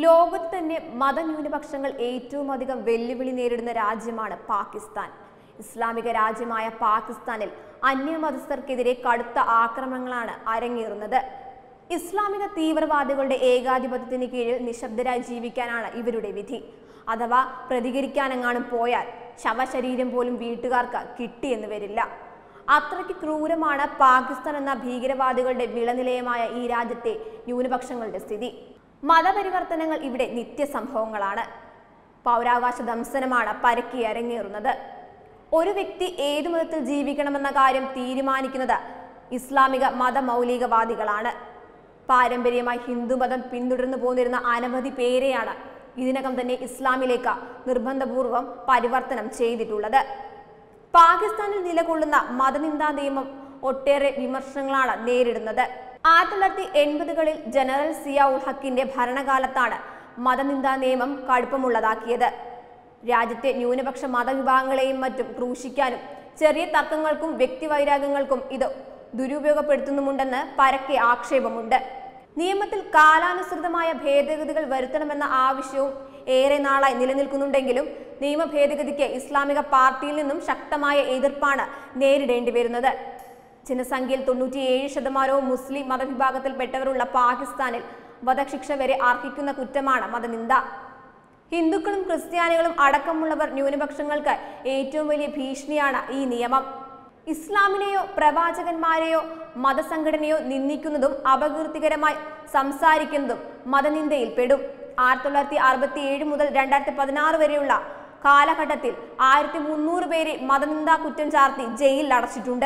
ലോകത്ത് തന്നെ മതന്യൂനപക്ഷങ്ങൾ ഏറ്റവും അധികം വെല്ലുവിളി നേരിടുന്ന രാജ്യമാണ് പാകിസ്ഥാൻ ഇസ്ലാമിക രാജ്യമായ പാകിസ്ഥാനിൽ അന്യമതസ്ഥർക്കെതിരെ കടുത്ത ആക്രമണങ്ങളാണ് അരങ്ങേറുന്നത് ഇസ്ലാമിക തീവ്രവാദികളുടെ ഏകാധിപത്യത്തിന് കീഴിൽ നിശബ്ദരായി ജീവിക്കാനാണ് ഇവരുടെ വിധി അഥവാ പ്രതികരിക്കാനെങ്ങാനും പോയാൽ ശവശരീരം പോലും വീട്ടുകാർക്ക് കിട്ടിയെന്ന് വരില്ല അത്രയ്ക്ക് ക്രൂരമാണ് പാകിസ്ഥാൻ എന്ന ഭീകരവാദികളുടെ വിളനിലയമായ ഈ രാജ്യത്തെ ന്യൂനപക്ഷങ്ങളുടെ സ്ഥിതി മതപരിവർത്തനങ്ങൾ ഇവിടെ നിത്യസംഭവങ്ങളാണ് പൗരാവകാശ ദംസനമാണ് പരക്കി അരങ്ങേറുന്നത് ഒരു വ്യക്തി ഏതു മതത്തിൽ ജീവിക്കണമെന്ന കാര്യം തീരുമാനിക്കുന്നത് ഇസ്ലാമിക മതമൗലികവാദികളാണ് പാരമ്പര്യമായി ഹിന്ദുമതം പിന്തുടർന്നു പോന്നിരുന്ന അനവധി പേരെയാണ് ഇതിനകം തന്നെ ഇസ്ലാമിലേക്ക് നിർബന്ധപൂർവം പരിവർത്തനം ചെയ്തിട്ടുള്ളത് പാകിസ്ഥാനിൽ നിലകൊള്ളുന്ന മതനിന്ദാ നിയമം ഒട്ടേറെ വിമർശനങ്ങളാണ് നേരിടുന്നത് ആയിരത്തി തൊള്ളായിരത്തി എൺപതുകളിൽ ജനറൽ സിയ ഉൾ ഹക്കിന്റെ ഭരണകാലത്താണ് മതനിന്ദാ നിയമം കടുപ്പമുള്ളതാക്കിയത് രാജ്യത്തെ ന്യൂനപക്ഷ മതവിഭാഗങ്ങളെയും മറ്റും ക്രൂശിക്കാനും ചെറിയ തർക്കങ്ങൾക്കും വ്യക്തിവൈരാഗ്യങ്ങൾക്കും ഇത് ദുരുപയോഗപ്പെടുത്തുന്നുമുണ്ടെന്ന് പരക്കെ ആക്ഷേപമുണ്ട് നിയമത്തിൽ കാലാനുസൃതമായ ഭേദഗതികൾ വരുത്തണമെന്ന ആവശ്യവും ഏറെ നാളായി നിലനിൽക്കുന്നുണ്ടെങ്കിലും നിയമ ഭേദഗതിക്ക് ഇസ്ലാമിക പാർട്ടിയിൽ നിന്നും ശക്തമായ എതിർപ്പാണ് നേരിടേണ്ടി വരുന്നത് ജനസംഖ്യയിൽ തൊണ്ണൂറ്റിയേഴ് ശതമാനവും മുസ്ലിം മതവിഭാഗത്തിൽപ്പെട്ടവരുള്ള പാകിസ്ഥാനിൽ വധശിക്ഷ വരെ അർഹിക്കുന്ന കുറ്റമാണ് മതനിന്ദ ഹിന്ദുക്കളും ക്രിസ്ത്യാനികളും അടക്കമുള്ളവർ ന്യൂനപക്ഷങ്ങൾക്ക് ഏറ്റവും വലിയ ഭീഷണിയാണ് ഈ നിയമം ഇസ്ലാമിനെയോ പ്രവാചകന്മാരെയോ മതസംഘടനയോ നിന്ദിക്കുന്നതും അപകീർത്തികരമായി സംസാരിക്കുന്നതും മതനിന്ദയിൽ പെടും ആയിരത്തി തൊള്ളായിരത്തി അറുപത്തി ഏഴ് മുതൽ രണ്ടായിരത്തി പതിനാറ് വരെയുള്ള കാലഘട്ടത്തിൽ ആയിരത്തി മുന്നൂറ് പേരെ മതനിന്ദാ കുറ്റം ചാർത്തി ജയിലിൽ അടച്ചിട്ടുണ്ട്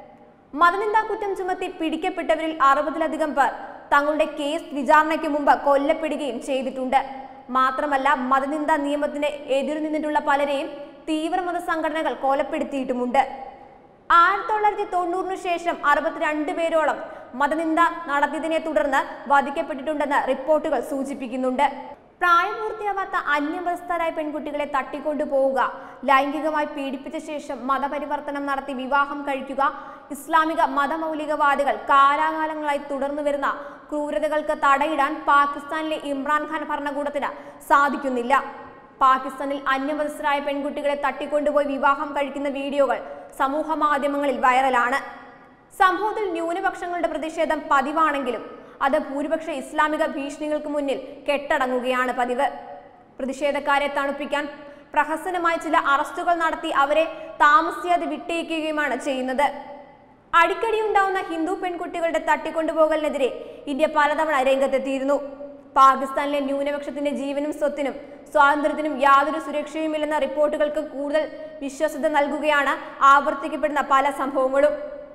മതനിന്ദാ കുറ്റം ചുമത്തി പിടിക്കപ്പെട്ടവരിൽ അറുപതിലധികം പേർ തങ്ങളുടെ കേസ് വിചാരണയ്ക്ക് മുമ്പ് കൊല്ലപ്പെടുകയും ചെയ്തിട്ടുണ്ട് മാത്രമല്ല മതനിന്ദാ നിയമത്തിന് എതിരു നിന്നിട്ടുള്ള പലരെയും തീവ്രമത സംഘടനകൾ കൊലപ്പെടുത്തിയിട്ടുമുണ്ട് ആയിരത്തി തൊള്ളായിരത്തി തൊണ്ണൂറിനു ശേഷം അറുപത്തിരണ്ട് പേരോളം മതനിന്ദ നടത്തിയതിനെ തുടർന്ന് വധിക്കപ്പെട്ടിട്ടുണ്ടെന്ന് റിപ്പോർട്ടുകൾ സൂചിപ്പിക്കുന്നുണ്ട് പ്രായപൂർത്തിയാവാത്ത അന്യമതസ്ഥരായ പെൺകുട്ടികളെ തട്ടിക്കൊണ്ടുപോവുക ലൈംഗികമായി പീഡിപ്പിച്ച ശേഷം മതപരിവർത്തനം നടത്തി വിവാഹം കഴിക്കുക ഇസ്ലാമിക മതമൗലികവാദികൾ കാലാകാലങ്ങളായി തുടർന്നു വരുന്ന ക്രൂരതകൾക്ക് തടയിടാൻ പാകിസ്ഥാനിലെ ഇമ്രാൻഖാൻ ഭരണകൂടത്തിന് സാധിക്കുന്നില്ല പാകിസ്ഥാനിൽ അന്യമതസ്ഥരായ പെൺകുട്ടികളെ തട്ടിക്കൊണ്ടുപോയി വിവാഹം കഴിക്കുന്ന വീഡിയോകൾ സമൂഹ മാധ്യമങ്ങളിൽ വൈറലാണ് സംഭവത്തിൽ ന്യൂനപക്ഷങ്ങളുടെ പ്രതിഷേധം പതിവാണെങ്കിലും അത് ഭൂരിപക്ഷ ഇസ്ലാമിക ഭീഷണികൾക്ക് മുന്നിൽ കെട്ടടങ്ങുകയാണ് പതിവ് പ്രതിഷേധക്കാരെ തണുപ്പിക്കാൻ പ്രഹസനമായ ചില അറസ്റ്റുകൾ നടത്തി അവരെ താമസിയാതെ വിട്ടയക്കുകയുമാണ് ചെയ്യുന്നത് അടിക്കടി ഉണ്ടാവുന്ന ഹിന്ദു പെൺകുട്ടികളുടെ തട്ടിക്കൊണ്ടുപോകലിനെതിരെ ഇന്ത്യ പലതവണ രംഗത്തെത്തിയിരുന്നു പാകിസ്ഥാനിലെ ന്യൂനപക്ഷത്തിന്റെ ജീവനും സ്വത്തിനും സ്വാതന്ത്ര്യത്തിനും യാതൊരു സുരക്ഷയുമില്ലെന്ന റിപ്പോർട്ടുകൾക്ക് കൂടുതൽ വിശ്വസത നൽകുകയാണ് ആവർത്തിക്കപ്പെടുന്ന പല സംഭവങ്ങളും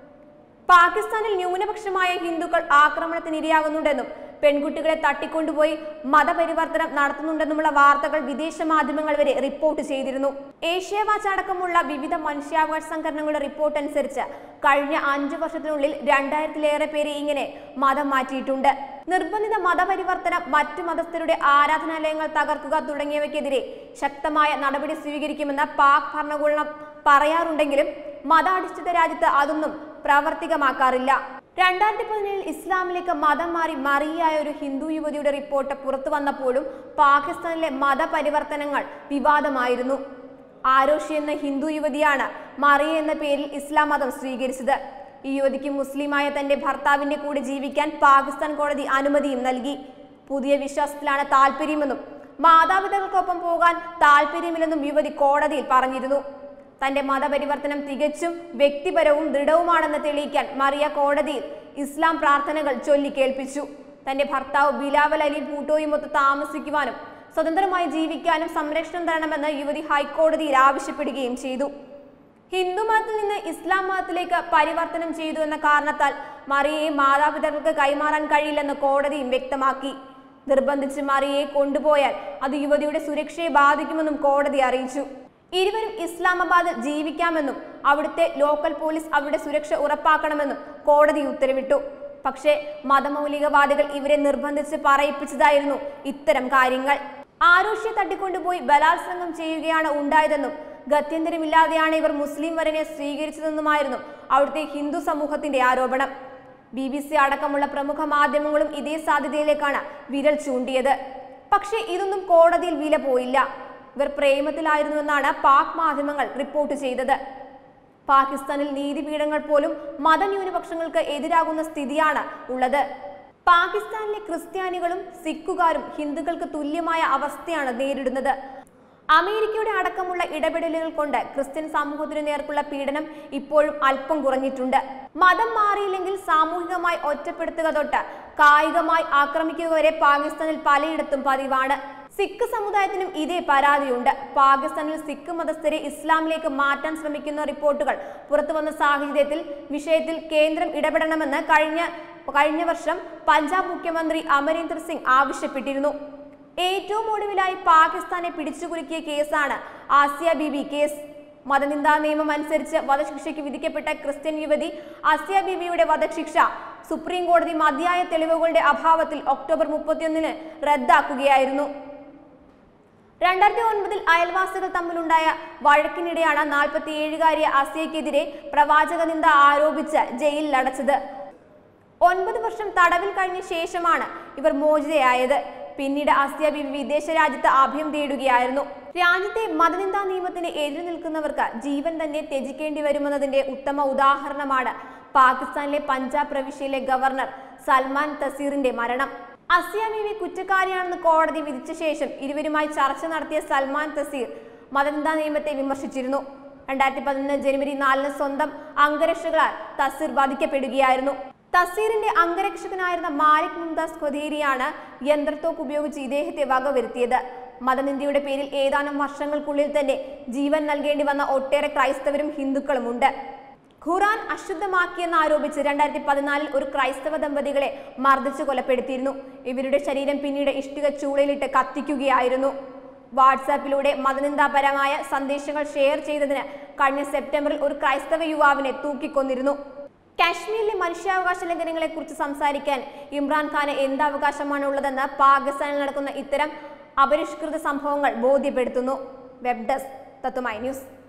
പാകിസ്ഥാനിൽ ന്യൂനപക്ഷമായ ഹിന്ദുക്കൾ ആക്രമണത്തിനിരയാകുന്നുണ്ടെന്നും പെൺകുട്ടികളെ തട്ടിക്കൊണ്ടുപോയി മതപരിവർത്തനം നടത്തുന്നുണ്ടെന്നുമുള്ള വാർത്തകൾ വിദേശ മാധ്യമങ്ങൾ വരെ റിപ്പോർട്ട് ചെയ്തിരുന്നു ഏഷ്യ വാച്ച് അടക്കമുള്ള വിവിധ മനുഷ്യാവകാശ സംഘടനകളുടെ റിപ്പോർട്ട് അനുസരിച്ച് കഴിഞ്ഞ അഞ്ചു വർഷത്തിനുള്ളിൽ രണ്ടായിരത്തിലേറെ പേരെ ഇങ്ങനെ മതം മാറ്റിയിട്ടുണ്ട് നിർബന്ധിത മതപരിവർത്തനം മറ്റു മതസ്ഥരുടെ ആരാധനാലയങ്ങൾ തകർക്കുക തുടങ്ങിയവയ്ക്കെതിരെ ശക്തമായ നടപടി സ്വീകരിക്കുമെന്ന് പാക് ഭരണകൂടം പറയാറുണ്ടെങ്കിലും മതാധിഷ്ഠിത രാജ്യത്ത് അതൊന്നും പ്രാവർത്തികമാക്കാറില്ല രണ്ടായിരത്തി പതിനേഴിൽ ഇസ്ലാമിലേക്ക് മതം മാറി മറിയായ ഒരു ഹിന്ദു യുവതിയുടെ റിപ്പോർട്ട് പുറത്തു വന്നപ്പോഴും പാകിസ്ഥാനിലെ മതപരിവർത്തനങ്ങൾ വിവാദമായിരുന്നു ആരോഷി എന്ന ഹിന്ദു യുവതിയാണ് മറിയ എന്ന പേരിൽ ഇസ്ലാം മതം സ്വീകരിച്ചത് ഈ യുവതിക്ക് മുസ്ലിമായ തന്റെ ഭർത്താവിന്റെ കൂടെ ജീവിക്കാൻ പാകിസ്ഥാൻ കോടതി അനുമതിയും നൽകി പുതിയ വിശ്വാസത്തിലാണ് താല്പര്യമെന്നും മാതാപിതാക്കൾക്കൊപ്പം പോകാൻ താല്പര്യമില്ലെന്നും യുവതി കോടതിയിൽ പറഞ്ഞിരുന്നു തന്റെ മതപരിവർത്തനം തികച്ചും വ്യക്തിപരവും ദൃഢവുമാണെന്ന് തെളിയിക്കാൻ മറിയ കോടതിയിൽ ഇസ്ലാം പ്രാർത്ഥനകൾ ചൊല്ലിക്കേൾപ്പിച്ചു തന്റെ ഭർത്താവ് ബിലാവൽ അലി ഭൂട്ടോയുമൊത്ത് താമസിക്കുവാനും സ്വതന്ത്രമായി ജീവിക്കാനും സംരക്ഷണം തരണമെന്ന് യുവതി ഹൈക്കോടതിയിൽ ആവശ്യപ്പെടുകയും ചെയ്തു ഹിന്ദു മതത്തിൽ നിന്ന് ഇസ്ലാം മതത്തിലേക്ക് പരിവർത്തനം ചെയ്തു എന്ന കാരണത്താൽ മറിയയെ മാതാപിതാക്കൾക്ക് കൈമാറാൻ കഴിയില്ലെന്ന് കോടതിയും വ്യക്തമാക്കി നിർബന്ധിച്ച് മറിയയെ കൊണ്ടുപോയാൽ അത് യുവതിയുടെ സുരക്ഷയെ ബാധിക്കുമെന്നും കോടതി അറിയിച്ചു ഇരുവരും ഇസ്ലാമാബാദിൽ ജീവിക്കാമെന്നും അവിടുത്തെ ലോക്കൽ പോലീസ് അവരുടെ സുരക്ഷ ഉറപ്പാക്കണമെന്നും കോടതി ഉത്തരവിട്ടു പക്ഷേ മതമൗലികവാദികൾ ഇവരെ നിർബന്ധിച്ച് പറയിപ്പിച്ചതായിരുന്നു ഇത്തരം കാര്യങ്ങൾ ആരോഷ്യെ തട്ടിക്കൊണ്ടുപോയി ബലാത്സംഗം ചെയ്യുകയാണ് ഉണ്ടായതെന്നും ഗത്യന്തരമില്ലാതെയാണ് ഇവർ മുസ്ലിം വരനെ സ്വീകരിച്ചതെന്നുമായിരുന്നു അവിടുത്തെ ഹിന്ദു സമൂഹത്തിന്റെ ആരോപണം ബി ബി സി അടക്കമുള്ള പ്രമുഖ മാധ്യമങ്ങളും ഇതേ സാധ്യതയിലേക്കാണ് വിരൽ ചൂണ്ടിയത് പക്ഷേ ഇതൊന്നും കോടതിയിൽ വില പോയില്ല ഇവർ പ്രേമത്തിലായിരുന്നുവെന്നാണ് പാക് മാധ്യമങ്ങൾ റിപ്പോർട്ട് ചെയ്തത് പാകിസ്ഥാനിൽ നീതിപീഠങ്ങൾ പോലും മതന്യൂനപക്ഷങ്ങൾക്ക് എതിരാകുന്ന സ്ഥിതിയാണ് ഉള്ളത് പാകിസ്ഥാനിലെ ക്രിസ്ത്യാനികളും സിഖുകാരും ഹിന്ദുക്കൾക്ക് തുല്യമായ അവസ്ഥയാണ് നേരിടുന്നത് അമേരിക്കയുടെ അടക്കമുള്ള ഇടപെടലുകൾ കൊണ്ട് ക്രിസ്ത്യൻ സമൂഹത്തിനു നേർക്കുള്ള പീഡനം ഇപ്പോഴും അല്പം കുറഞ്ഞിട്ടുണ്ട് മതം മാറിയില്ലെങ്കിൽ സാമൂഹികമായി ഒറ്റപ്പെടുത്തുക തൊട്ട് കായികമായി ആക്രമിക്കുക വരെ പാകിസ്ഥാനിൽ പലയിടത്തും പതിവാണ് സിഖ് സമുദായത്തിനും ഇതേ പരാതിയുണ്ട് പാകിസ്ഥാനിൽ സിഖ് മതസ്ഥരെ ഇസ്ലാമിലേക്ക് മാറ്റാൻ ശ്രമിക്കുന്ന റിപ്പോർട്ടുകൾ പുറത്തുവന്ന സാഹചര്യത്തിൽ വിഷയത്തിൽ കേന്ദ്രം ഇടപെടണമെന്ന് കഴിഞ്ഞ കഴിഞ്ഞ വർഷം പഞ്ചാബ് മുഖ്യമന്ത്രി അമരീന്ദർ സിംഗ് ആവശ്യപ്പെട്ടിരുന്നു ഏറ്റവും ഒടുവിലായി പാകിസ്ഥാനെ പിടിച്ചുകുലുക്കിയ കേസാണ് ആസിയ ബിബി കേസ് മതനിന്ദാ നിയമം അനുസരിച്ച് വധശിക്ഷയ്ക്ക് വിധിക്കപ്പെട്ട ക്രിസ്ത്യൻ യുവതി ആസിയ ബിബിയുടെ വധശിക്ഷ സുപ്രീം കോടതി മതിയായ തെളിവുകളുടെ അഭാവത്തിൽ ഒക്ടോബർ മുപ്പത്തിയൊന്നിന് റദ്ദാക്കുകയായിരുന്നു രണ്ടായിരത്തി ഒൻപതിൽ അയൽവാസികൾ തമ്മിലുണ്ടായ വഴക്കിനിടെയാണ് നാൽപ്പത്തിയേഴുകാരിയെ അസിയക്കെതിരെ പ്രവാചക നിന്ദ ആരോപിച്ച് ജയിലിൽ അടച്ചത് ഒൻപത് വർഷം തടവിൽ കഴിഞ്ഞ ശേഷമാണ് ഇവർ മോചിതയായത് പിന്നീട് അസ്യ ബിബി വിദേശ രാജ്യത്ത് അഭയം തേടുകയായിരുന്നു രാജ്യത്തെ മതനിന്ദാ നിയമത്തിന് എതിര് നിൽക്കുന്നവർക്ക് ജീവൻ തന്നെ ത്യജിക്കേണ്ടി വരുമെന്നതിന്റെ ഉത്തമ ഉദാഹരണമാണ് പാകിസ്ഥാനിലെ പഞ്ചാബ് പ്രവിശ്യയിലെ ഗവർണർ സൽമാൻ തസീറിന്റെ മരണം അസിയ ബിബി കുറ്റക്കാരിയാണെന്ന് കോടതി വിധിച്ച ശേഷം ഇരുവരുമായി ചർച്ച നടത്തിയ സൽമാൻ തസീർ മതനിന്ദാ നിയമത്തെ വിമർശിച്ചിരുന്നു രണ്ടായിരത്തി പതിനൊന്ന് ജനുവരി നാലിന് സ്വന്തം അംഗരക്ഷകളാൽ തസീർ വധിക്കപ്പെടുകയായിരുന്നു തസീറിന്റെ അംഗരക്ഷകനായിരുന്ന മാലിക് മുംതാസ് ഖൊദേരിയാണ് യന്ത്രത്തോക്ക് ഉപയോഗിച്ച് ഇദ്ദേഹത്തെ വകവരുത്തിയത് മതനിന്ദയുടെ പേരിൽ ഏതാനും വർഷങ്ങൾക്കുള്ളിൽ തന്നെ ജീവൻ നൽകേണ്ടി വന്ന ഒട്ടേറെ ക്രൈസ്തവരും ഹിന്ദുക്കളുമുണ്ട് ഖുറാൻ അശുദ്ധമാക്കിയെന്ന് ആരോപിച്ച് രണ്ടായിരത്തി പതിനാലിൽ ഒരു ക്രൈസ്തവ ദമ്പതികളെ മർദ്ദിച്ച് കൊലപ്പെടുത്തിയിരുന്നു ഇവരുടെ ശരീരം പിന്നീട് ഇഷ്ടിക ചൂളയിലിട്ട് കത്തിക്കുകയായിരുന്നു വാട്സാപ്പിലൂടെ മതനിന്ദാപരമായ സന്ദേശങ്ങൾ ഷെയർ ചെയ്തതിന് കഴിഞ്ഞ സെപ്റ്റംബറിൽ ഒരു ക്രൈസ്തവ യുവാവിനെ തൂക്കിക്കൊന്നിരുന്നു കാശ്മീരിലെ മനുഷ്യാവകാശ ലംഘനങ്ങളെ കുറിച്ച് സംസാരിക്കാൻ ഇമ്രാൻഖാന് എന്ത് അവകാശമാണ് ഉള്ളതെന്ന് പാകിസ്ഥാനിൽ നടക്കുന്ന ഇത്തരം അപരിഷ്കൃത സംഭവങ്ങൾ ബോധ്യപ്പെടുത്തുന്നു വെബ് ഡെസ്ക് തത്തുമൈ ന്യൂസ്